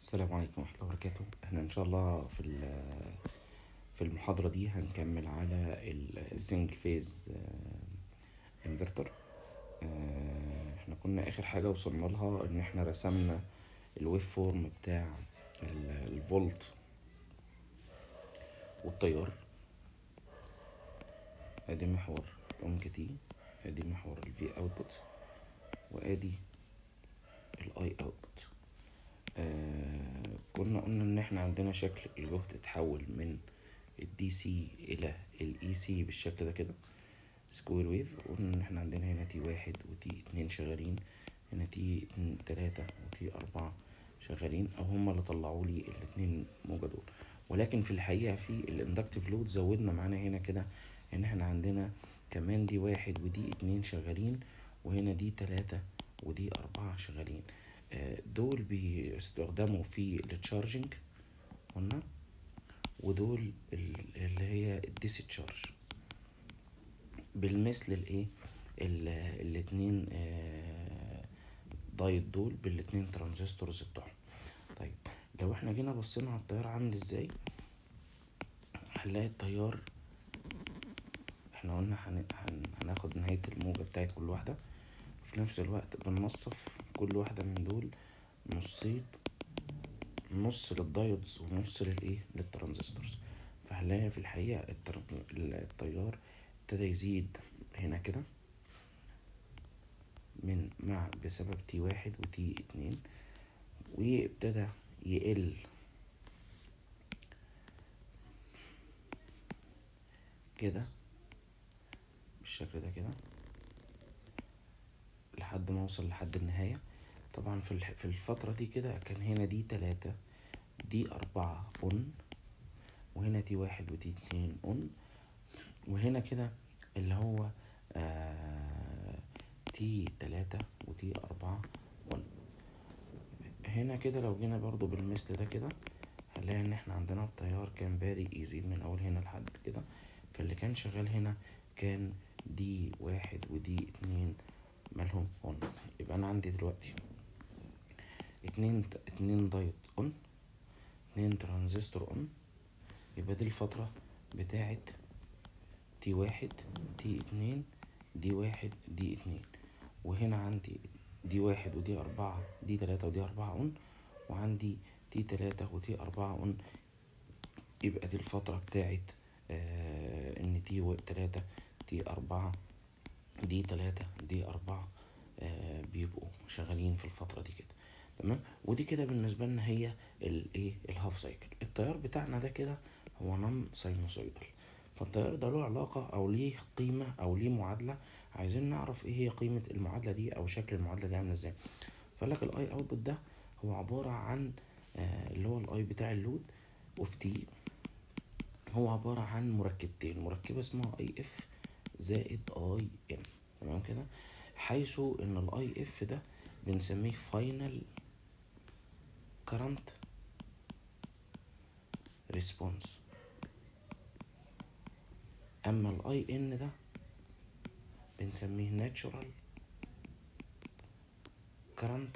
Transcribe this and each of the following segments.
السلام عليكم ورحمة الله وبركاته احنا ان شاء الله في ال- في المحاضرة دي هنكمل على السنجل فيز انفرتر احنا كنا اخر حاجة وصلنا لها ان احنا رسمنا الويف فورم بتاع ال- الفولت والتيار ادي محور اوميجا تي ادي محور الفي اوتبوت وادي الاي اوتبوت آه كنا قلنا ان احنا عندنا شكل الجهد اتحول من الدي سي الى الاي سي بالشكل ده كده سكوير ويف قلنا ان احنا عندنا هنا تي واحد وتي اتنين شغالين هنا تي اتنين تلاتة وتي اربعة شغالين او هما اللي طلعوا لي الاتنين موجة دول ولكن في الحقيقة في الاندكتيف لود زودنا معانا هنا كده ان احنا عندنا كمان دي واحد ودي اتنين شغالين وهنا دي تلاتة ودي اربعة شغالين آه، دول بيستخدموا في التشارجنج قلنا ودول ال- اللي هي الديسشارج بالمثل الايه ال- الاتنين آه، دايت دول بالاتنين ترانزستورز بتوعهم طيب لو احنا جينا بصينا على التيار عامل ازاي هنلاقي التيار احنا قلنا هن- هن- هناخد نهاية الموجة بتاعت كل واحدة في نفس الوقت بننصف كل واحدة من دول نصين نص للدايودز ونص للايه للترانزستورز فهنلاقي في الحقيقة التر- التيار ابتدى يزيد هنا كده من مع بسبب تي واحد وتي اتنين وابتدى يقل كده بالشكل ده كده لحد ما اوصل لحد النهاية طبعا في الح- في الفترة دي كده كان هنا دي تلاتة دي أربعة أون وهنا تي واحد وتي اتنين أون وهنا كده اللي هو آه تي تلاتة وتي أربعة أون هنا كده لو جينا برضو بالمثل ده كده هنلاقي ان احنا عندنا التيار كان بادئ يزيد من اول هنا لحد كده فاللي كان شغال هنا كان دي واحد ودي اتنين مالهم اون يبقى انا عندي دلوقتي اتنين اتنين دايت اون اتنين ترانزستور اون يبقى دي الفترة بتاعت تي واحد تي اتنين دي واحد دي اتنين وهنا عندي دي واحد ودي أربعة دي تلاتة ودي أربعة اون وعندي تي تلاتة وتي أربعة اون يبقى دي الفترة بتاعت آه ان تي و- تلاتة تي أربعة دي تلاتة دي أربعة آه بيبقوا شغالين في الفترة دي كده تمام ودي كده بالنسبة لنا هي الايه الهاف سايكل التيار بتاعنا ده كده هو نون ساينوسويدال فالتيار ده له علاقة أو ليه قيمة أو ليه معادلة عايزين نعرف ايه هي قيمة المعادلة دي أو شكل المعادلة دي عامل ازاي فقال لك الاي اوتبوت ده هو عبارة عن آه اللي هو الاي بتاع اللود اوف تي هو عبارة عن مركبتين مركبة اسمها اي اف زائد اي ام تمام كده حيث ان الاي اف ده بنسميه فاينل كرنت ريسبونس اما الاي ان ده بنسميه ناتشورال كرنت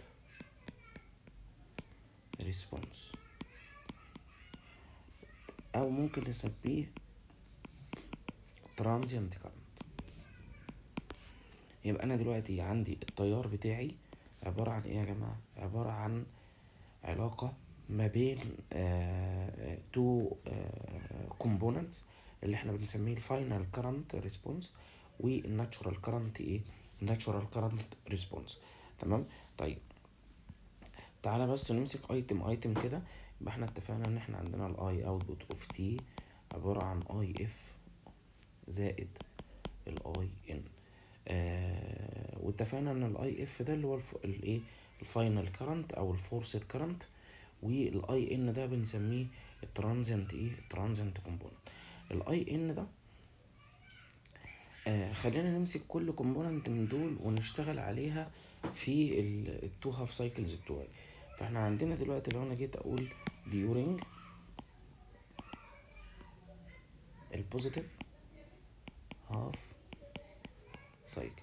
ريسبونس او ممكن نسميه ترانزيانت كرنت يبقى انا دلوقتي عندي التيار بتاعي عبارة عن ايه يا جماعة عبارة عن علاقة ما بين تو كومبوننتس اللي احنا بنسميه الفاينل كرنت ريسبونس والناتشورال كرنت ايه الناتشورال كرنت ريسبونس تمام طيب تعالى بس نمسك ايتم ايتم كده يبقى احنا اتفقنا ان احنا عندنا الاي اوتبوت اوف تي عبارة عن اي اف زائد الاي ان آه واتفقنا ان الاي اف ده اللي هو الف- الايه الفاينل كرنت او الفورسد كرنت والاي ان ده بنسميه الترانزنت ايه الترانزنت كومبوننت الاي ان ده آه خلينا نمسك كل كومبوننت من دول ونشتغل عليها في التو هاف سايكلز بتوعي فاحنا عندنا دلوقتي لو انا جيت اقول during البوزيتيف هاف سايكل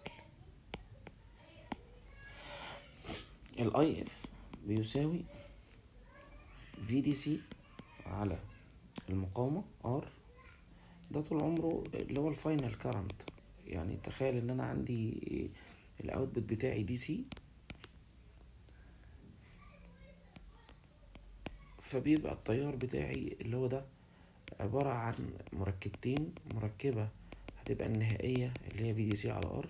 الاي اف بيساوي في دي سي على المقاومة ار ده طول عمره اللي هو الفاينل كارنت يعني تخيل ان انا عندي الاوتبوت بتاعي دي سي فبيبقى التيار بتاعي اللي هو ده عبارة عن مركبتين مركبة هتبقى النهائية اللي هي في دي سي على ار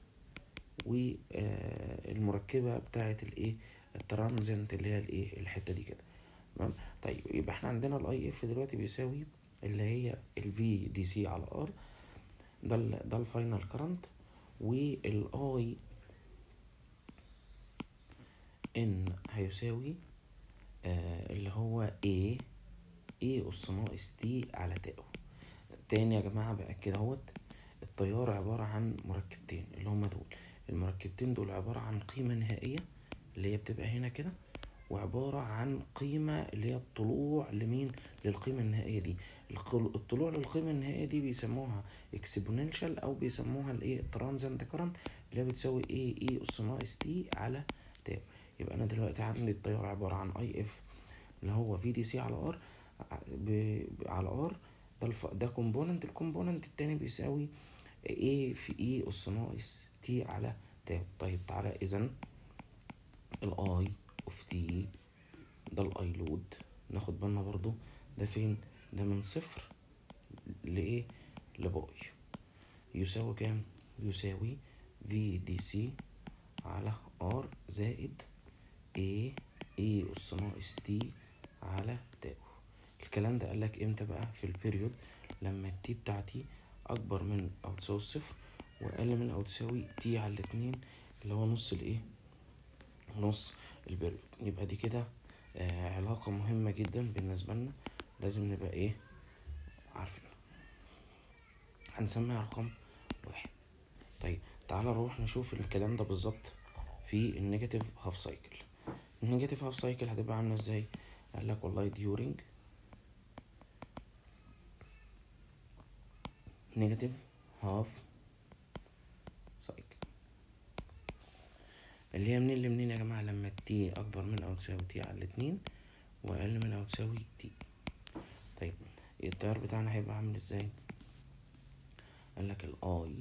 والمركبة بتاعة الايه الترانزنت اللي هي الايه الحتة دي كده تمام طيب يبقى احنا عندنا الاي اف دلوقتي بيساوي اللي هي الفي دي سي على ار ده ال ده الفاينل كرنت والاي ان هيساوي آه اللي هو A A أس ناقص تي على تاو تاني يا جماعة بأكد اهوت التيار عبارة عن مركبتين اللي هما دول المركبتين دول عبارة عن قيمة نهائية اللي هي بتبقى هنا كده وعبارة عن قيمة اللي هي الطلوع لمين للقيمة النهائية دي القل- الطلوع للقيمة النهائية دي بيسموها اكسبوننشال أو بيسموها الايه ترانزنت كرنت اللي هي بتساوي ايه اي أس ناقص تي على تاو يبقى أنا دلوقتي عندي التيار عبارة عن اي اف اللي هو في دي سي على ار ب... ب- على ار ده الف... ده كومبوننت الكومبوننت التاني بيساوي ايه في اي اس ناقص تي على تاو طيب تعالى اذا الاي اوف تي ده الاي لود ناخد بالنا برضو ده فين ده من صفر لايه لباي يساوي كام يساوي في دي سي على ار زائد ايه ايه اس ناقص تي على تاو الكلام ده قالك امتى بقى في البيريود لما التي بتاعتي اكبر من او تساوي الصفر واقل من او تساوي تي على الاتنين اللي هو نص الايه نص البيريود يبقى دي كده آه علاقة مهمة جدا بالنسبة لنا لازم نبقى ايه عارفين هنسميها رقم واحد طيب تعالى نروح نشوف الكلام ده بالظبط في النيجاتيف هاف سايكل النيجاتيف هاف سايكل هتبقى عاملة ازاي قال لك والله during نيجاتيف هاف سايكل اللي هي منين لمنين يا جماعة لما التي أكبر من أو تساوي تي على الاتنين وأقل من أو تساوي تي طيب التيار بتاعنا هيبقى عامل ازاي قال لك الاي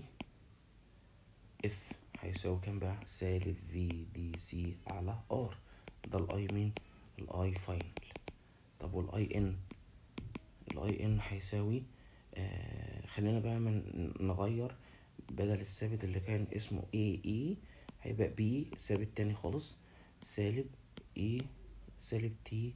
اف هيساوي كام بقى سالب في دي سي على ار ده الاي مين الاي فاينل طب والاي ان الاي ان هيساوي آه خلينا بقى من نغير بدل الثابت اللي كان اسمه اي اي هيبقى بي ثابت تاني خالص سالب اي سالب تي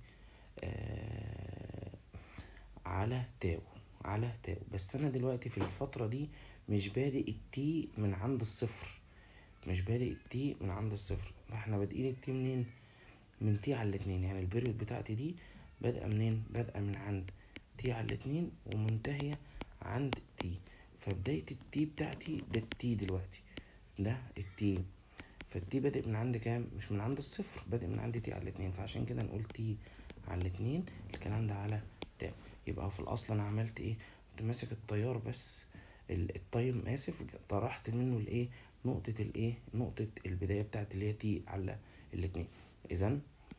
آه على تاو على تاو بس انا دلوقتي في الفترة دي مش بادئ التي من عند الصفر مش بادئ التي من عند الصفر فاحنا بادئين التي منين من تي على الاتنين يعني البيريود بتاعتي دي بادئة منين بادئة من عند تي على الاتنين ومنتهية عند تي فبداية التي بتاعتي ده التي دلوقتي ده التي فالتي بادئ من عند كام مش من عند الصفر بادئ من عند تي على الاتنين فعشان كده نقول تي على الاتنين الكلام ده على تاو يبقى في الاصل انا عملت ايه كنت ماسك التيار بس ال- التايم اسف طرحت منه الايه نقطة الايه نقطة البداية بتاعت اللي هي تي على الاتنين اذا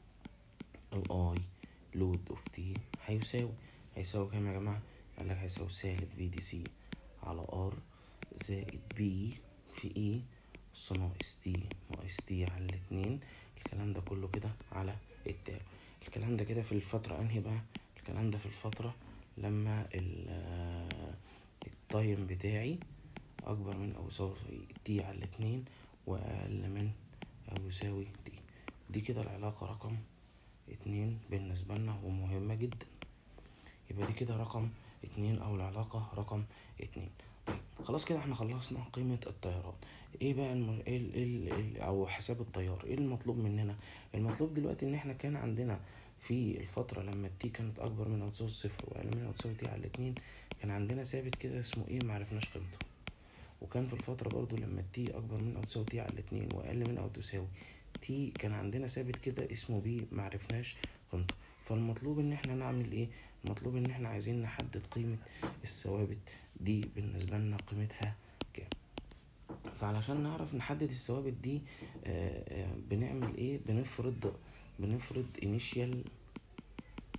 الاي لود اوف تي هيساوي هيساوي كام يا جماعة قال لك هيساوي سالب في دي سي على ار زائد بي في اي اس ناقص تي ناقص تي على الاتنين الكلام ده كله كده على التاو الكلام ده كده في الفترة انهي بقى الكلام ده في الفترة لما ال- آه، التايم بتاعي اكبر من او يساوي تي على الاتنين واقل من او يساوي تي دي كده العلاقة رقم اتنين بالنسبة لنا ومهمة جدا يبقى دي كده رقم اتنين او العلاقة رقم اتنين طيب خلاص كده احنا خلصنا قيمة التيارات ايه بقى الم... ايه ال... ال... ال... او حساب التيار ايه المطلوب مننا المطلوب دلوقتي ان احنا كان عندنا في الفترة لما التي كانت اكبر من او تساوي صفر واقل من او تساوي تي على الاتنين كان عندنا ثابت كده اسمه ايه معرفناش قيمته وكان في الفترة برضو لما التي أكبر من أو تساوي تي على الاتنين وأقل من أو تساوي تي كان عندنا ثابت كده اسمه بي معرفناش قيمته فالمطلوب إن احنا نعمل إيه؟ المطلوب إن احنا عايزين نحدد قيمة الثوابت دي بالنسبة لنا قيمتها كام فعلشان نعرف نحدد الثوابت دي آه، آه، بنعمل إيه؟ بنفرض بنفرض initial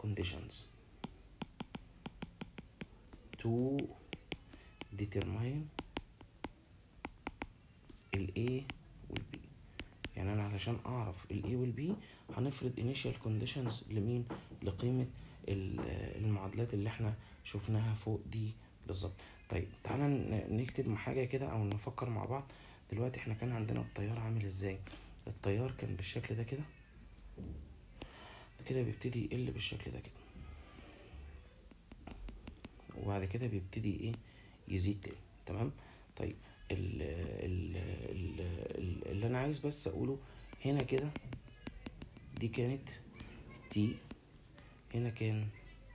conditions to determine ال A وال B يعني انا علشان اعرف ال A وال B هنفرض initial conditions لمين لقيمة ال- المعادلات اللي احنا شفناها فوق دي بالظبط طيب تعالى ن- نكتب حاجة كده او نفكر مع بعض دلوقتي احنا كان عندنا التيار عامل ازاي التيار كان بالشكل ده كده كده بيبتدي يقل بالشكل ده كده وبعد كده بيبتدي ايه يزيد تاني تمام طيب ال ال ال ال اللي انا عايز بس اقوله هنا كده دي كانت تي هنا كان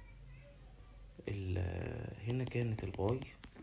ال هنا كانت الواي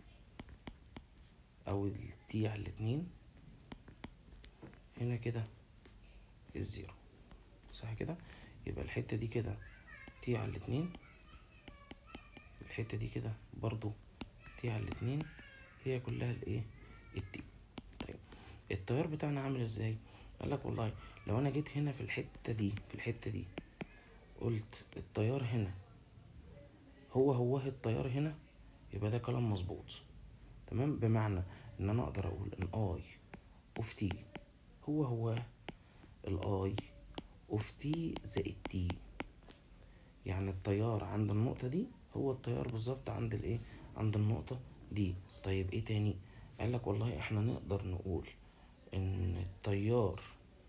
او التي على الاتنين هنا كده الزيرو صح كده يبقى الحتة دي كده تي على الاتنين الحتة دي كده برضو تي على الاتنين هي كلها الايه التي طيب التيار بتاعنا عامل ازاي قال لك والله لو انا جيت هنا في الحتة دي في الحتة دي قلت التيار هنا هو هو التيار هنا يبقى ده كلام مظبوط تمام بمعنى ان انا اقدر اقول ان اي اوف تي هو هو الاي اوف تي زائد تي يعني التيار عند النقطة دي هو التيار بالظبط عند الايه عند النقطة دي طيب ايه تاني قال لك والله احنا نقدر نقول ان التيار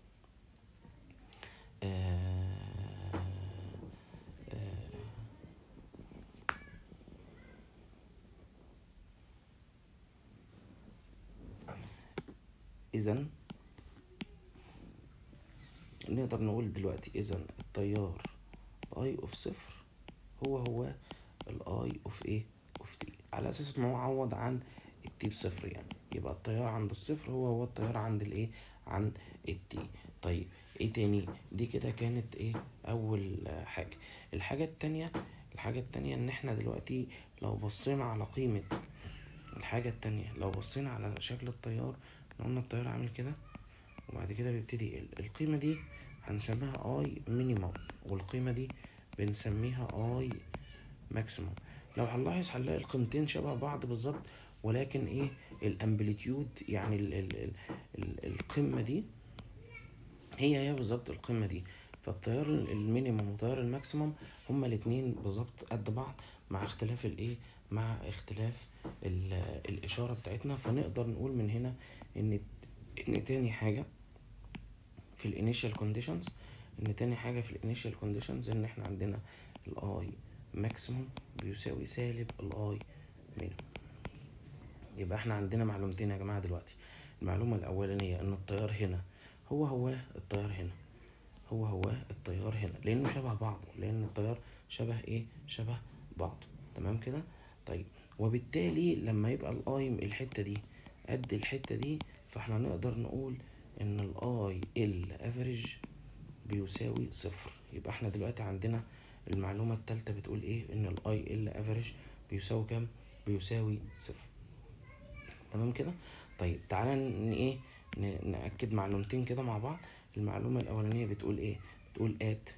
آه آه اذا نقدر نقول دلوقتي اذا التيار اي اوف صفر هو هو الاي اوف ايه اوف تي على اساس انه عوض عن التي بصفر يعني يبقى التيار عند الصفر هو هو التيار عند الايه عند التي طيب ايه تاني دي كده كانت ايه اول آه، حاجة الحاجة التانية الحاجة التانية ان احنا دلوقتي لو بصينا على قيمة الحاجة التانية لو بصينا على شكل التيار لو قلنا التيار عامل كده وبعد كده بيبتدي يقل القيمة دي هنسميها اي مينيمم والقيمة دي بنسميها اي ماكسيمم لو هنلاحظ هنلاقي القيمتين شبه بعض بالظبط ولكن ايه الامبليتيود يعني ال ال ال ال القمة دي هي هي بالظبط القمة دي فالتيار المينيمم والتيار الماكسيمم هما الاتنين بالظبط قد بعض مع اختلاف الايه مع اختلاف ال- الاشارة بتاعتنا فنقدر نقول من هنا ان ان تاني حاجة في الانيشال كونديشنز ان تاني حاجة في الانيشال كونديشنز ان احنا عندنا الاي ماكسيموم بيساوي سالب الاي مينيمم يبقى احنا عندنا معلومتين يا جماعة دلوقتي المعلومة الأولانية إن التيار هنا هو هو التيار هنا هو هو التيار هنا لأنه شبه بعضه لأن التيار شبه إيه شبه بعضه تمام كده طيب وبالتالي لما يبقى الاي الحتة دي قد الحتة دي فاحنا نقدر نقول ان الاي ال افريج بيساوي صفر يبقى احنا دلوقتي عندنا المعلومة التالتة بتقول ايه ان الاي ال افريج بيساوي كام بيساوي صفر تمام كده طيب تعالى ن ايه ن- نأكد معلومتين كده مع بعض المعلومة الأولانية بتقول ايه بتقول ات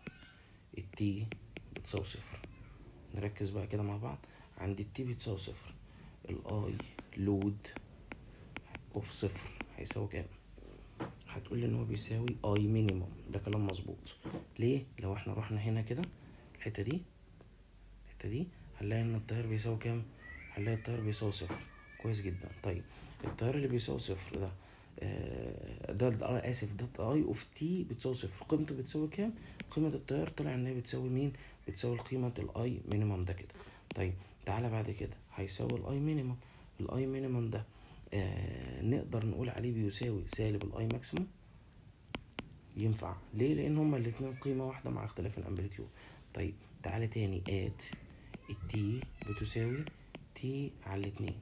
التي بتساوي صفر نركز بقى كده مع بعض عند التي بتساوي صفر الاي لود اوف صفر هيساوي كام هتقول لي ان هو بيساوي اي مينيمم ده كلام مظبوط ليه لو احنا رحنا هنا كده الحته دي الحته دي هنلاقي ان التيار بيساوي كام هنلاقي التيار بيساوي صفر كويس جدا طيب التيار اللي بيساوي صفر ده آه، ده ده آه، اسف ده اي اوف تي بتساوي صفر قيمته بتساوي كام قيمه التيار طلع ان هي بتساوي مين بتساوي قيمه الاي مينيمم ده كده طيب تعالى بعد كده هيساوي الاي مينيمم الاي مينيمم ده آه نقدر نقول عليه بيساوي سالب الاي ماكسيموم ينفع ليه لان هما الاتنين قيمة واحدة مع اختلاف الامبليتيود طيب تعالى تاني ات التي بتساوي تي على الاتنين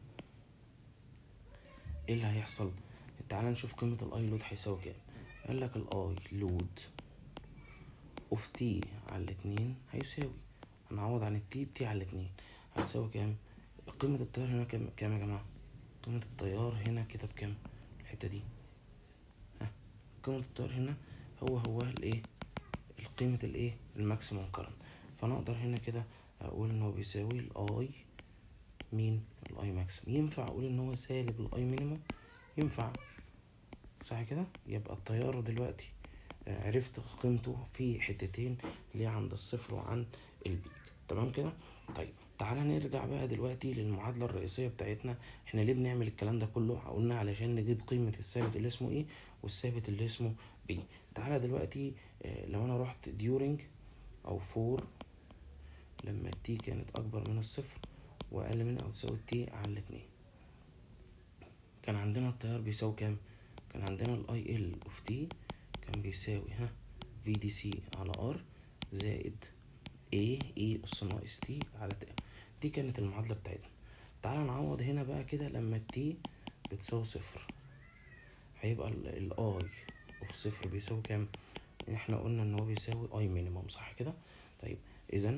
ايه اللي هيحصل تعالى نشوف قيمة الاي لود هيساوي كام قال لك الاي لود اوف تي على الاتنين هيساوي هنعوض عن التي بتي على الاتنين هتساوي كام قيمة التيار هنا كام كام يا جماعة قيمة التيار هنا كده بكام الحتة دي ها قيمة التيار هنا هو هو الايه قيمة الايه الماكسيموم كارنت فانا اقدر هنا كده اقول ان هو بيساوي الاي مين الاي ماكسيمم ينفع اقول ان هو سالب الاي مينيموم ينفع صح كده يبقى التيار دلوقتي آه، عرفت قيمته في حتتين اللي هي عند الصفر وعند البيك تمام كده طيب تعالى نرجع بقى دلوقتي للمعادلة الرئيسية بتاعتنا احنا ليه بنعمل الكلام ده كله قلنا علشان نجيب قيمة الثابت اللي اسمه ايه والثابت اللي اسمه بي تعالى دلوقتي آه، لو انا رحت during او for لما التي كانت اكبر من الصفر واقل من او تساوي تي على الاتنين كان عندنا التيار بيساوي كام كان عندنا الاي ال اوف تي كان بيساوي ها في دي سي على ار زائد اي اي اس ناقص تي على تي دي كانت المعادلة بتاعتنا تعالى نعوض هنا بقى كده لما التي بتساوي صفر هيبقى الاي اوف صفر بيساوي كام احنا قلنا ان هو بيساوي اي مينيموم صح كده طيب اذا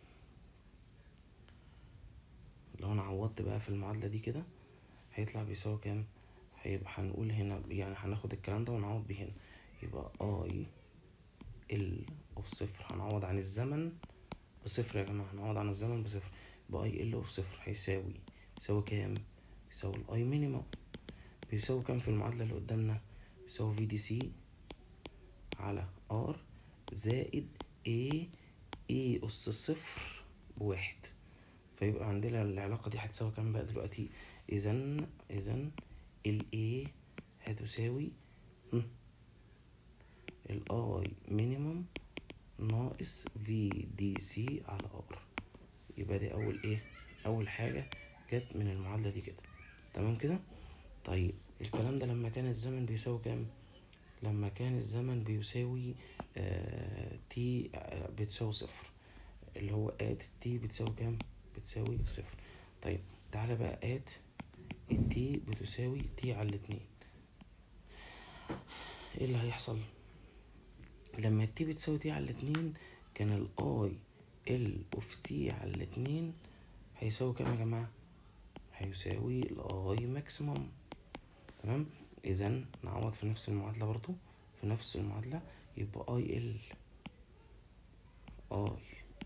لو انا عوضت بقى في المعادلة دي كده هيطلع بيساوي كام هيبقى هنقول هنا يعني هناخد الكلام ده ونعوض بيه هنا يبقى اي ال اوف صفر هنعوض عن الزمن بصفر يا جماعة هنعوض عن الزمن بصفر يبقى اي ال اوف صفر هيساوي يساوي كام يساوي الاي مينيموم بيساوي كام في المعادلة اللي قدامنا بيساوي في دي سي على ار زائد اي اي اس صفر بواحد فيبقى عندنا العلاقة دي هتساوي كام بقى دلوقتي اذا اذا ال A هتساوي ال I مينيموم ناقص في دي سي على ار يبقى دي اول ايه اول حاجة جت من المعادلة دي كده تمام كده طيب الكلام ده لما كان الزمن بيساوي كام لما كان الزمن بيساوي آه تي آه بتساوي صفر اللي هو ات تي بتساوي كام بتساوي صفر طيب تعالى بقى ات التي بتساوي تي على الاتنين ايه اللي هيحصل لما التي بتساوي تي على الاتنين كان الاي ال اوف تي على الاتنين هيساوي كام يا جماعة هيساوي الاي ماكسيموم تمام اذا نعوض في نفس المعادلة برضو في نفس المعادلة يبقى اي ال اي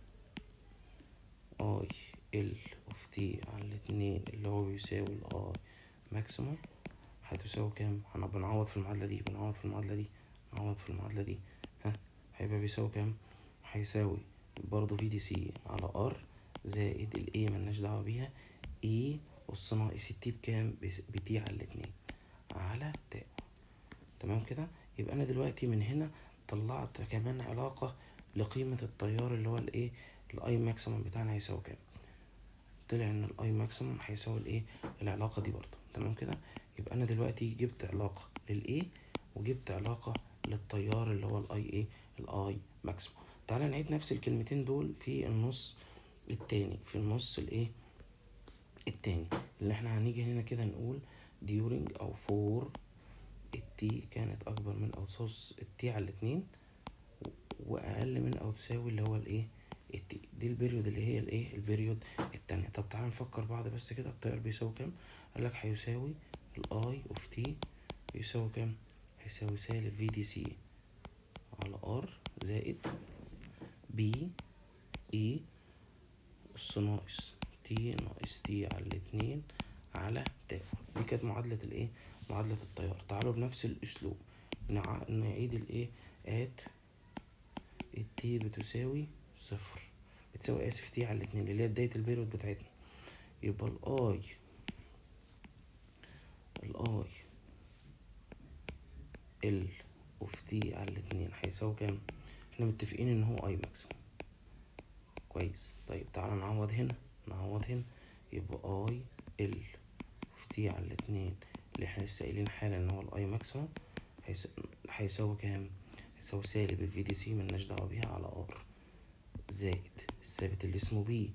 اي ال اوف تي على الاتنين اللي هو بيساوي الاي ماكسيموم هتساوي كام احنا بنعوض في المعادلة دي بنعوض في المعادلة دي نعوض في المعادلة دي ها هيبقى بيساوي كام هيساوي برضو في دي سي على ار زائد الاي ملناش دعوة بيها اي أس ناقص التي بكام بتي على الاتنين على تاء تمام كده يبقى انا دلوقتي من هنا طلعت كمان علاقة لقيمة التيار اللي هو الايه الاي ماكسيمم بتاعنا هيساوي كام طلع ان الاي ماكسيمم هيساوي الايه العلاقة دي برضو تمام كده يبقى انا دلوقتي جبت علاقة للايه وجبت علاقة للتيار اللي هو الاي ايه الاي ماكسيمم تعالى نعيد نفس الكلمتين دول في النص التاني في النص الايه التاني اللي احنا هنيجي هنا كده نقول during او for التي كانت اكبر من او تساوي التي على الاتنين واقل من او تساوي اللي هو الايه التي دي البيريود اللي هي الايه البيريود التانية طب تعالى نفكر بعض بس كده التيار بيساوي كام قالك هيساوي الاي اوف تي بيساوي كام هيساوي سالب في دي سي على ار زائد بي اي اس ناقص تي ناقص تي على الاتنين على تاء دي كانت معادلة الايه معادلة التيار تعالوا بنفس الاسلوب نع... نعيد الايه ات التي بتساوي صفر بتساوي اسف تي على الاتنين اللي هي بداية البيريود بتاعتنا يبقى الاي الاي ال اوف تي على الاتنين هيساوي كام احنا متفقين ان هو اي ماكسيموم كويس طيب تعالى نعوض هنا نعوض هنا يبقى اي ال اوف تي على الاتنين اللي احنا لسه قايلين حالا ان هو الاي ماكسيموم هيساوي كام هيساوي سالب الفي دي سي ملناش دعوة بيها على ار زائد الثابت اللي اسمه بي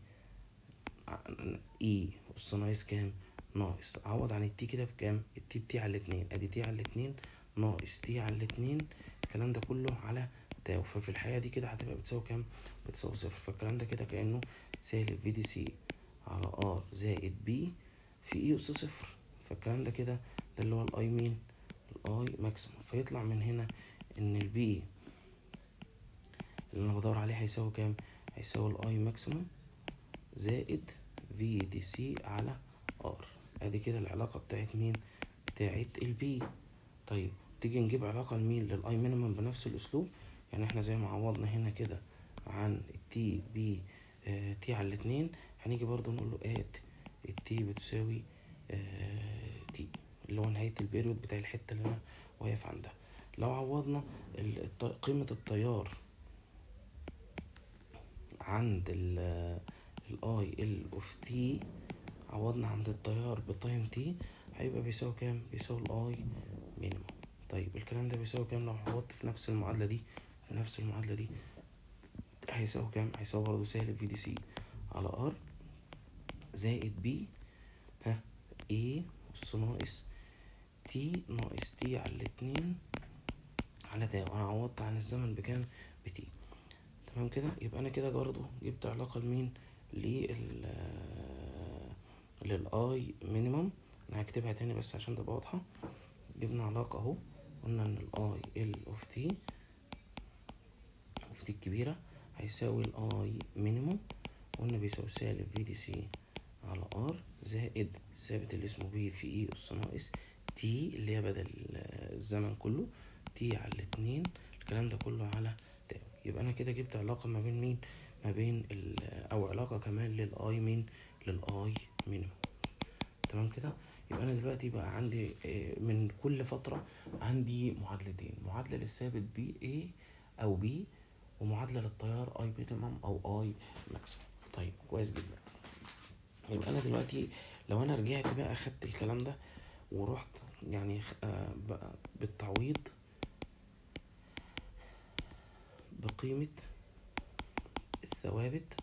اي اس ناقص كام ناقص عوض عن التي كده بكام التي بتي على الاتنين ادي تي على الاتنين ناقص تي على الاتنين الكلام ده كله على تاو ففي الحقيقة دي كده هتبقى بتساوي كام بتساوي صفر فالكلام ده كده كأنه سالب في دي سي على ار زائد بي في اي اس صفر فالكلام ده كده ده اللي هو الاي مين الاي ماكسيموم فيطلع من هنا ان البي اللي انا بدور عليه هيساوي كام هيساوي الاي ماكسيموم زائد في دي سي على ار ادي كده العلاقة بتاعت مين بتاعت البي طيب تيجي نجيب علاقة لمين للاي مينيمم بنفس الاسلوب يعني احنا زي ما عوضنا هنا كده عن التي بي آه تي على الاتنين هنيجي برضو نقول له ات التي بتساوي آه تي اللي هو نهاية البيريود بتاع الحتة اللي انا واقف عندها لو عوضنا ال- الط- قيمة التيار عند ال الاي ال اوف تي عوضنا عند التيار بتايم تي هيبقى بيساوي كام بيساوي الاي مينيموم طيب الكلام ده بيساوي كام لو عوضت في نفس المعادلة دي في نفس المعادلة دي هيساوي كام هيساوي برضه سالب في دي سي على ار زائد بي ها ايه أس ناقص تي ناقص تي على الاتنين على تاو انا عوضت عن الزمن بكام بتي تمام كده يبقى انا كده برضه جبت علاقة لمين لل للاي مينيمم انا هكتبها تاني بس عشان تبقى واضحة جبنا علاقة اهو قلنا ان الاي ال اوف تي اوف تي الكبيرة هيساوي الاي مينيموم قلنا بيساوي سالب في دي سي على ار زائد الثابت اللي اسمه بي في اي اس ناقص تي اللي هي بدل الزمن كله تي على الاتنين الكلام ده كله على تاو يبقى انا كده جبت علاقة ما بين مين ما بين ال او علاقة كمان للاي مين للاي مينيموم تمام كده يبقى انا دلوقتي بقى عندي آه، من كل فترة عندي معادلتين معادلة للثابت بي اي او بي ومعادلة للتيار اي مينيمم او اي ماكسيمم طيب كويس جدا يبقى انا دلوقتي لو انا رجعت بقى اخدت الكلام ده ورحت يعني خ- آه، بقى بالتعويض بقيمة الثوابت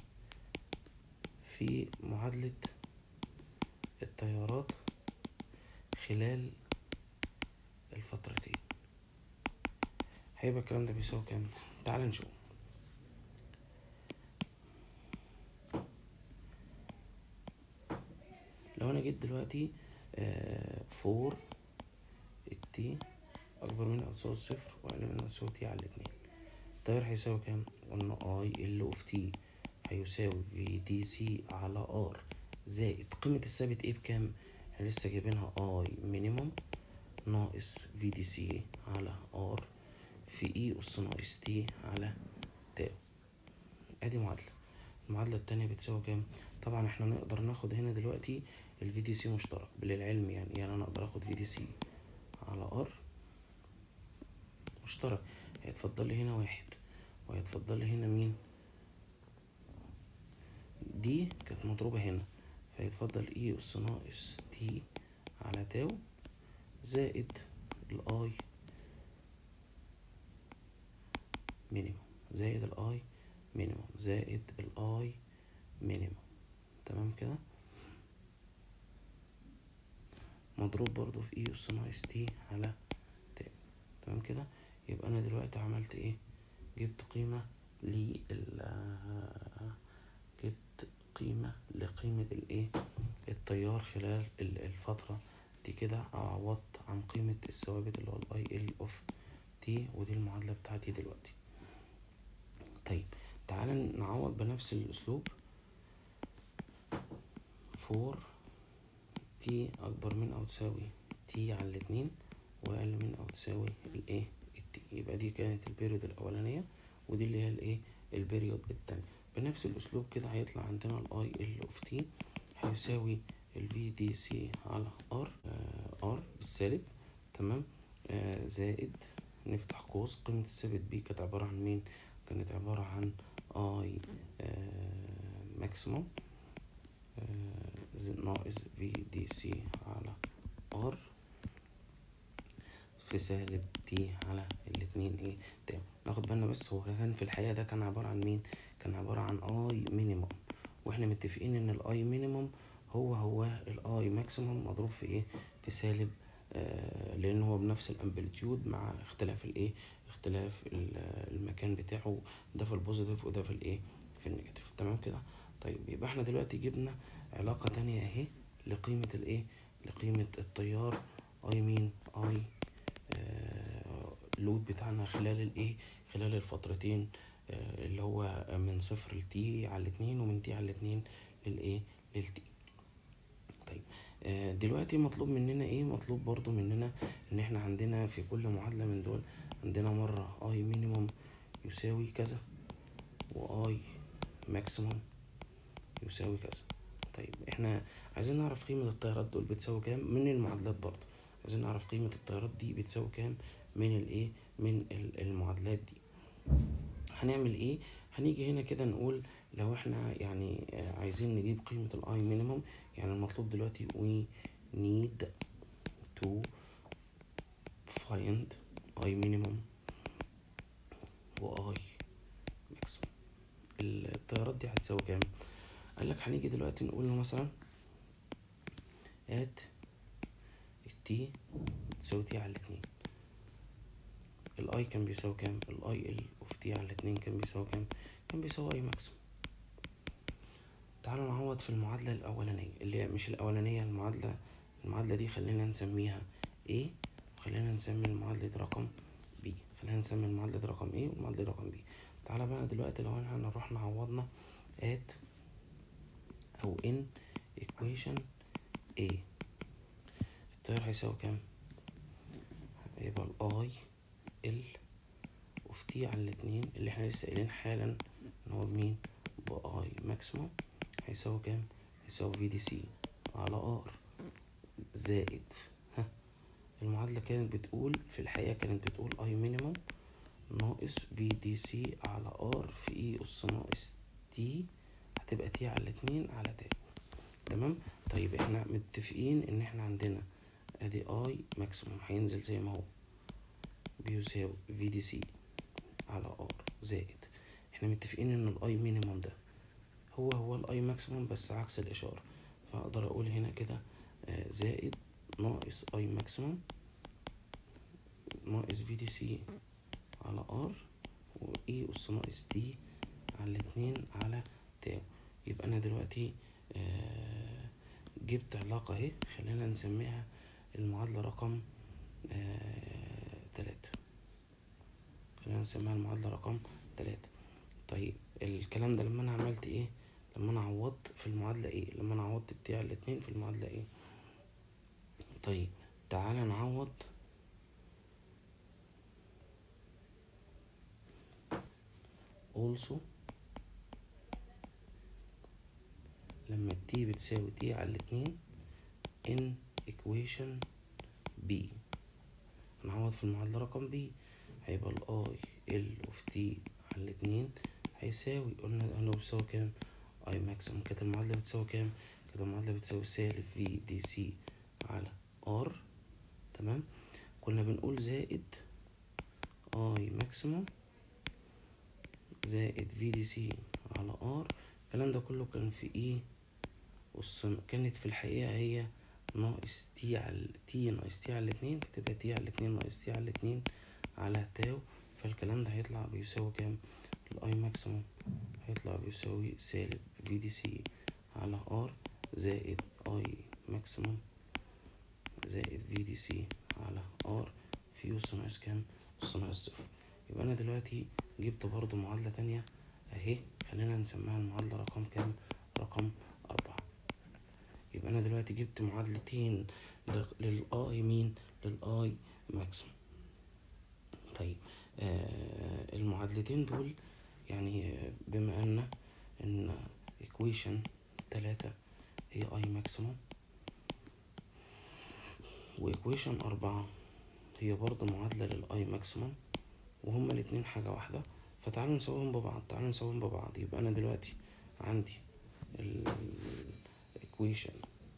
في معادلة التيارات خلال الفترتين هيبقى الكلام ده بيساوي كام تعال نشوف لو انا جيت دلوقتي فور التي اكبر من او تساوي صفر واقل من او تساوي تي على الاتنين التيار هيساوي كام قلنا اي ال اوف تي هيساوي في دي سي على ار زائد قيمة الثابت ايه بكام احنا لسه جايبينها اي مينيموم ناقص في دي سي على ار في اي اس ناقص تي على تاو ادي معادلة المعادلة التانية بتساوي كام طبعا احنا نقدر ناخد هنا دلوقتي الفي دي سي مشترك للعلم يعني يعني انا اقدر اخد في دي سي على ار مشترك هيتفضل لي هنا واحد وهيتفضل لي هنا مين دي كانت مضروبة هنا فيتفضل اي اس ناقص تي على تاو زائد الاي مينيموم زائد الاي مينيموم زائد الاي مينيموم تمام كده مضروب برضو في اي اس ناقص تي على تاو تمام كده يبقى انا دلوقتي عملت ايه جبت قيمة لل جبت قيمة لقيمة الايه التيار خلال ال- الفترة دي كده عوضت عن قيمة الثوابت اللي هو الاي ال اوف تي ودي المعادلة بتاعتي دلوقتي طيب تعالى نعوض بنفس الاسلوب فور تي اكبر من او تساوي تي على الاتنين واقل من او تساوي الايه التي يبقى دي كانت البيريود الاولانية ودي اللي هي الايه البيريود التانية بنفس الاسلوب كده هيطلع عندنا الاي ال اوف تي هيساوي الفي دي سي على ار ار بالسالب تمام آه زائد نفتح قوس قيمة الثابت بي كانت عبارة عن مين كانت عبارة عن اي آه ماكسيموم آه زائد ناقص في دي سي على ار في سالب تي على الاتنين ايه تمام ناخد بالنا بس هو كان في الحقيقة ده كان عبارة عن مين كان عبارة عن اي مينيموم واحنا متفقين ان الاي مينيموم هو هو الاي ماكسيموم مضروب في ايه في سالب آه لان هو بنفس الامبليتيود مع اختلاف الايه اختلاف ال- المكان بتاعه ده في البوزيتيف وده في الايه في النيجاتيف تمام كده طيب يبقى احنا دلوقتي جبنا علاقة تانية اهي لقيمة الايه لقيمة التيار اي مين اي آه لود بتاعنا خلال الايه خلال الفترتين آه، اللي هو من صفر لتي على الاتنين ومن تي على الاتنين للايه للتي طيب آه، دلوقتي مطلوب مننا ايه مطلوب برضو مننا ان احنا عندنا في كل معادلة من دول عندنا مرة اي مينيموم يساوي كذا واي ماكسيموم يساوي كذا طيب احنا عايزين نعرف قيمة التيارات دول بتساوي كام من المعادلات برضو عايزين نعرف قيمة التيارات دي بتساوي كام من الايه من ال- المعادلات دي هنعمل ايه هنيجي هنا كده نقول لو احنا يعني آه، عايزين نجيب قيمة الاي مينيموم يعني المطلوب دلوقتي we need to find i minimum و i maximum التيارات دي هتساوي كام قال لك هنيجي دلوقتي نقول له مثلا at التي تساوي تي على الاتنين الاي كان بيساوي كام الاي ال اوف تي على الاتنين كان بيساوي كام كان بيساوي اي ماكسيموم تعالوا نعوض في المعادلة الأولانية اللي هي مش الأولانية المعادلة المعادلة دي خلينا نسميها A وخلينا نسمي المعادلة دي رقم B خلينا نسمي المعادلة دي رقم A والمعادلة دي رقم B تعالى بقى دلوقتي لو احنا نروح نعوضنا at أو in equation A التيار هيساوي كام؟ هيبقى ال I ال اوف تي على الاتنين اللي احنا لسه قايلين حالا ان هو بمين باي ماكسيموم هيساوي كام هيساوي في دي سي على ار زائد ها المعادلة كانت بتقول في الحقيقة كانت بتقول اي مينيموم ناقص في دي سي على ار في اي اس ناقص تي هتبقى تي على الاتنين على تي تمام طيب احنا متفقين ان احنا عندنا ادي اي ماكسيموم هينزل زي ما هو بيساوي في دي سي على ار زائد احنا متفقين ان الاي مينيموم ده هو هو الاي ماكسيموم بس عكس الاشاره فاقدر اقول هنا كده آه، زائد ناقص اي ماكسيموم ناقص في دي سي على ار واي اس ناقص دي على الاتنين على تاو يبقى انا دلوقتي آه، جبت علاقة اهي خلينا نسميها المعادلة رقم آه، تلاتة خلينا نسميها المعادلة رقم تلاتة طيب الكلام ده لما انا عملت ايه لما انا عوضت في المعادلة ايه لما انا عوضت بتاع الاتنين في المعادلة ايه طيب تعالى نعوض also لما t بتساوي t على الاتنين in equation b هنعوض في المعادلة رقم b هيبقى ال i l of t على الاتنين هيساوي قلنا قلنا بيساوي كام i maximum كانت المعادلة بتساوي كام كانت المعادلة بتساوي سالب v دي سي على r تمام كنا بنقول زائد i maximum زائد في دي سي على ار الكلام ده كله كان في ايه والصن كانت في الحقيقة هي ناقص تي على تي ناقص تي على الاتنين فتبقى تي على الاتنين ناقص تي على الاتنين على تاو فالكلام ده هيطلع بيساوي كام الاي ماكسيموم هيطلع بيساوي سالب في دي سي على ار زائد اي ماكسيموم زائد في دي سي على ار في اس ناقص كام اس ناقص صفر يبقى انا دلوقتي جبت برضو معادلة تانية اهي خلينا نسميها المعادلة رقم كام رقم أربعة يبقى أنا دلوقتي جبت معادلتين للآي مين للآي ماكسيموم طيب آه المعادلتين دول يعني آه، بما أن إن إيكويشن تلاتة هي آي ماكسيموم وإيكويشن أربعة هي برضه معادلة للآي ماكسيموم وهما الاتنين حاجة واحدة فتعالوا نسويهم ببعض تعالوا نسويهم ببعض يبقى أنا دلوقتي عندي ال equation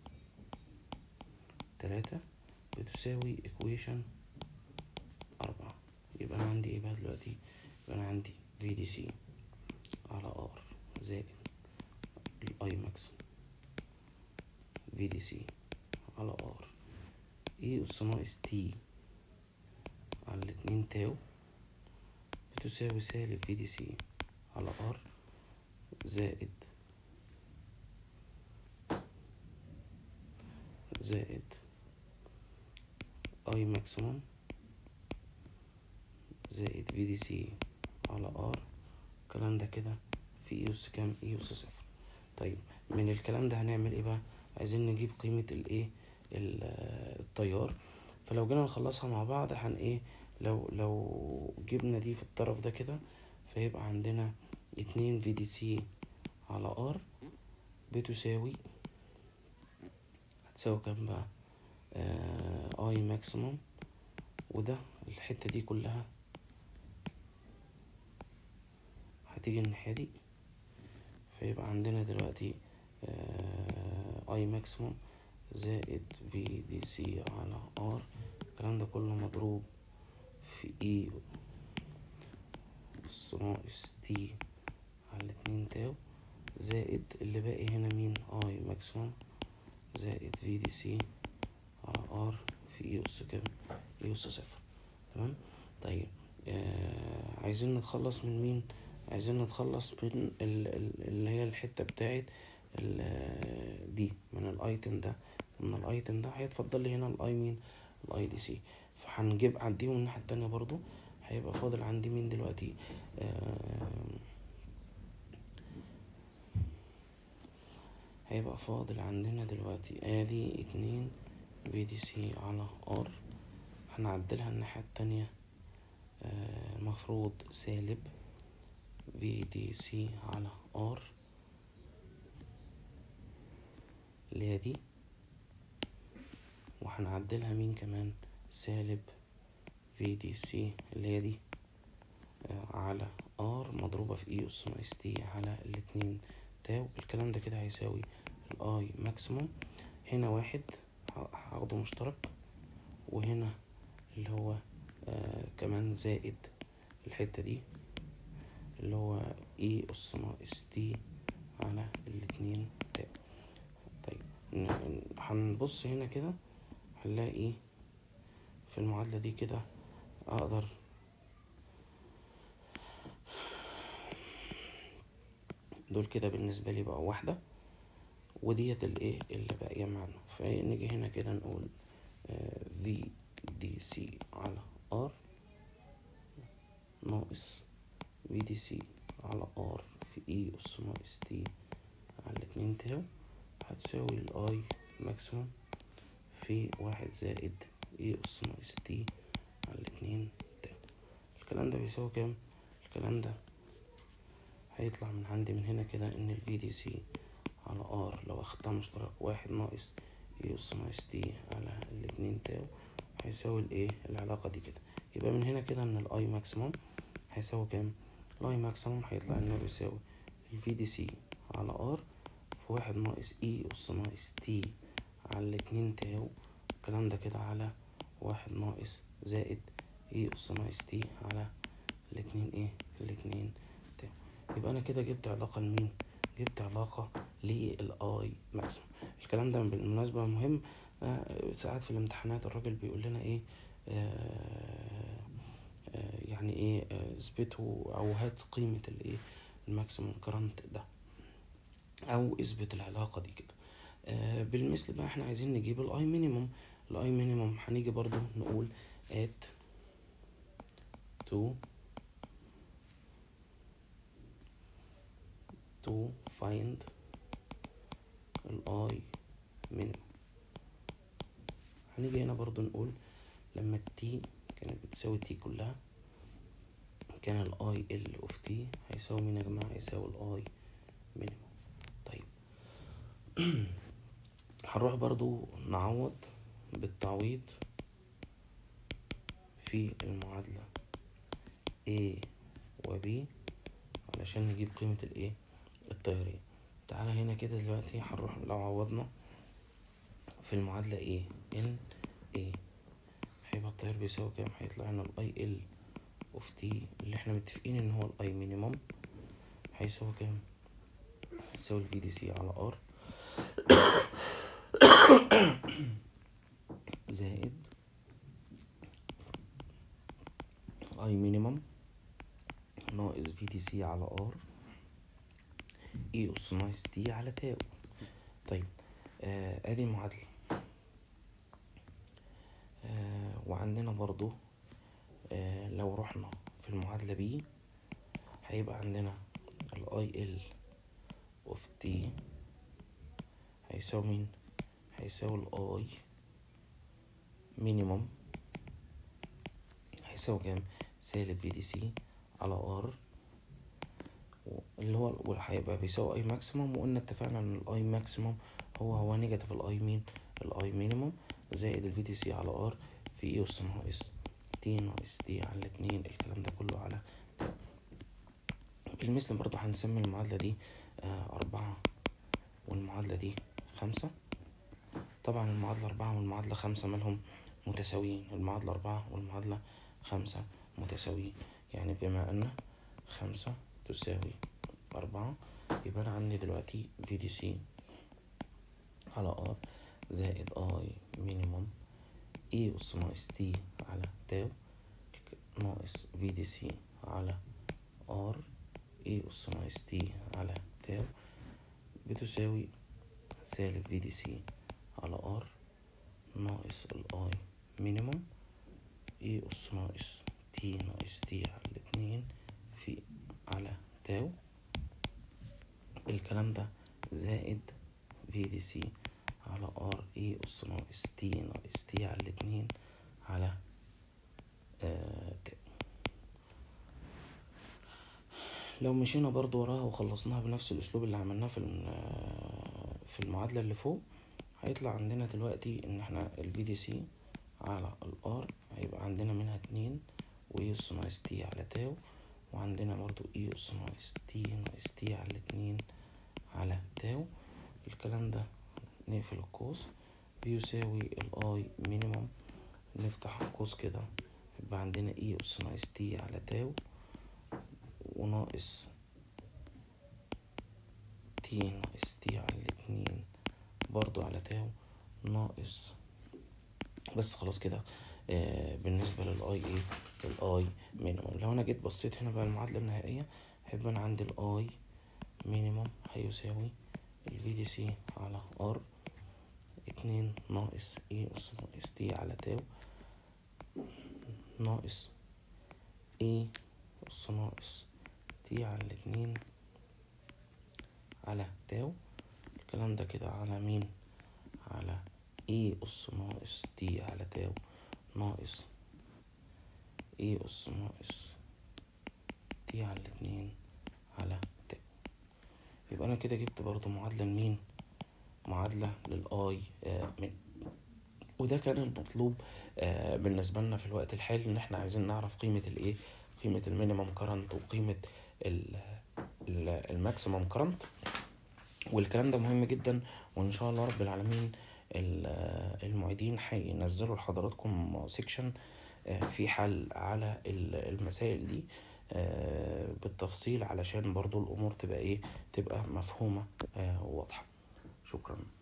تلاتة بتساوي equation أربعة يبقى أنا عندي إيه بقى دلوقتي يبقى أنا عندي في دي سي على ار زائد الاي ماكسيموم في دي سي على ار اي اس ناقص تي على الاتنين تاو بتساوي سالب في دي سي على ار زائد زائد اي ماكسيموم زائد في دي سي على ار الكلام ده كده في اي اس كام اي اس صفر طيب من الكلام ده هنعمل ايه بقى عايزين نجيب قيمة الايه ال- آه، التيار فلو جينا نخلصها مع بعض هن ايه لو لو جبنا دي في الطرف ده كده فيبقى عندنا اتنين في دي سي على ار بتساوي هتساوي كام بقى آه اي ماكسيموم وده الحتة دي كلها هتيجي الناحية دي فيبقى عندنا دلوقتي اي ماكسيموم زائد في دي سي على ار الكلام ده كله مضروب في اي اس ناقص تي على اتنين تاو زائد اللي باقي هنا مين اي ماكسيموم زائد في دي سي على ار في اي اس كام اي اس صفر تمام طيب آه عايزين نتخلص من مين عايزين نتخلص من ال- ال- اللي هي الحتة بتاعت ال- دي من الايتم ده من الايتم ده هيتفضل لي هنا الاي مين الاي دي سي فهنجيب عنديهم الناحية التانية برضو هيبقى فاضل عندي مين دلوقتي آه هيبقى فاضل عندنا دلوقتي ادي اتنين في دي سي على ار هنعدلها الناحية التانية آه، المفروض سالب في دي سي على ار اللي هي دي وهنعدلها مين كمان سالب في دي سي اللي هي دي آه، على ار مضروبة في اي اس ناقص تي على الاتنين تاو الكلام ده كده هيساوي الاي ماكسيموم هنا واحد ه- هاخده مشترك وهنا اللي هو آه كمان زائد الحتة دي اللي هو اي اس ناقص تي على الاتنين تاو طيب ن- ن- هنبص هنا كده هنلاقي في المعادلة دي كده اقدر دول كده بالنسبة لي بقى واحدة وديت الايه اللي باقية معانا فنيجي هنا كده نقول في دي سي على ار ناقص في دي سي على ار في اي اس ناقص تي على اتنين تاو هتساوي الاي ماكسيموم في واحد زائد اي اس ناقص تي على اتنين تاو الكلام ده بيساوي كام الكلام ده هيطلع من عندي من هنا كده ان الفي دي سي على ار لو اخدتها مشترك واحد ناقص اي اس ناقص تي على الاتنين تاو هيساوي الايه العلاقة دي كده يبقى من هنا كده ان الاي ماكسيموم هيساوي كام الاي ماكسيموم هيطلع انه بيساوي الفي دي سي على ار في واحد ناقص اي اس ناقص تي على الاتنين تاو الكلام ده كده على واحد ناقص زائد اي اس ناقص تي على الاتنين ايه الاتنين تاو يبقى انا كده جبت علاقة لمين جبت علاقة للاي ماكسيموم الكلام ده بالمناسبة مهم آه، ساعات في الامتحانات الراجل بيقول لنا ايه آه، آه، يعني ايه آه، اثبتوا او هات قيمة الايه الماكسيموم كرنت ده او اثبت العلاقة دي كده آه، بالمثل بقى احنا عايزين نجيب الاي مينيموم الاي مينيموم هنيجي برضو نقول at to to find الاي مينيموم هنيجي هنا برضو نقول لما التي كانت بتساوي تي كلها كان الاي ال اوف تي هيساوي مين يا جماعة هيساوي الاي مينيموم طيب هنروح برضو نعوض بالتعويض في المعادلة A و B علشان نجيب قيمة الايه التيارية تعالى هنا كده دلوقتي هنروح لو عوضنا في المعادلة A N A هيبقى التيار بيساوي كام هيطلع لنا الاي ال اوف تي اللي احنا متفقين ان هو الاي مينيموم هيساوي كام هيساوي الفي دي سي على ار زائد اي مينيموم ناقص في دي سي على ار اي اس ناقص تي على تاو طيب آه ادي المعادلة آه وعندنا برضو آه لو رحنا في المعادلة بي هيبقى عندنا الاي ال اوف تي هيساوي مين هيساوي الاي مينيموم هيساوي كام سالب في دي سي على ار اللي هو هيبقى بيساوي اي ماكسيموم وقلنا اتفقنا ان الاي ماكسيموم هو هو نيجاتيف الاي مين الاي مينيموم زائد الفي دي سي على ار في اي اس ناقص تي ناقص تي على اتنين الكلام ده كله على بالمثل برضه هنسمي المعادلة دي آه أربعة والمعادلة دي خمسة طبعا المعادلة أربعة والمعادلة خمسة مالهم متساويين المعادلة أربعة والمعادلة خمسة متساويين يعني بما أن خمسة تساوي أربعة يبقى أنا عندي دلوقتي في دي سي على ار زائد اي مينيموم اي اس ناقص تي على تاو ناقص في دي سي على ار اي اس ناقص تي على تاو بتساوي سالب في دي سي على ار ناقص الاي مينيموم اي اس ناقص تي ناقص تي على الاتنين في على تاو الكلام ده زائد في دي سي على ار اي اس ناقص تي ناقص تي على الاتنين على آه تاو لو مشينا برضو وراها وخلصناها بنفس الاسلوب اللي عملناه في في المعادلة اللي فوق هيطلع عندنا دلوقتي ان احنا الفي دي سي على الار هيبقى عندنا منها اتنين واي اس ناقص تي على تاو وعندنا برضو اي اس ناقص تي ناقص تي على الاتنين على تاو الكلام ده نقفل القوس بيساوي الاي مينيموم نفتح القوس كده يبقى عندنا اي اس ناقص تي على تاو وناقص تي ناقص تي على الاتنين برضو على تاو ناقص بس خلاص كده آه بالنسبة للاي ايه الاي مينيموم لو انا جيت بصيت هنا بقى المعادلة النهائية هيبقى انا عندي الاي مينيموم هيساوي الفي دي سي على ار اتنين ناقص اي اس ناقص تي على تاو ناقص اي اس ناقص تي على الاتنين على تاو الكلام ده كده على مين على اي اس ناقص تي على تاو ناقص اي اس ناقص تي على الاتنين على تاو يبقى انا كده جبت برضو معادلة لمين معادلة للاي آه من وده كان المطلوب آه بالنسبة لنا في الوقت الحالي ان احنا عايزين نعرف قيمة الايه قيمة المينيمم كرنت وقيمة الماكسيمم كرنت والكلام ده مهم جدا وان شاء الله رب العالمين المعيدين هينزلوا لحضراتكم سيكشن في حل على المسائل دي بالتفصيل علشان برضو الامور تبقى ايه تبقى مفهومة وواضحة شكرا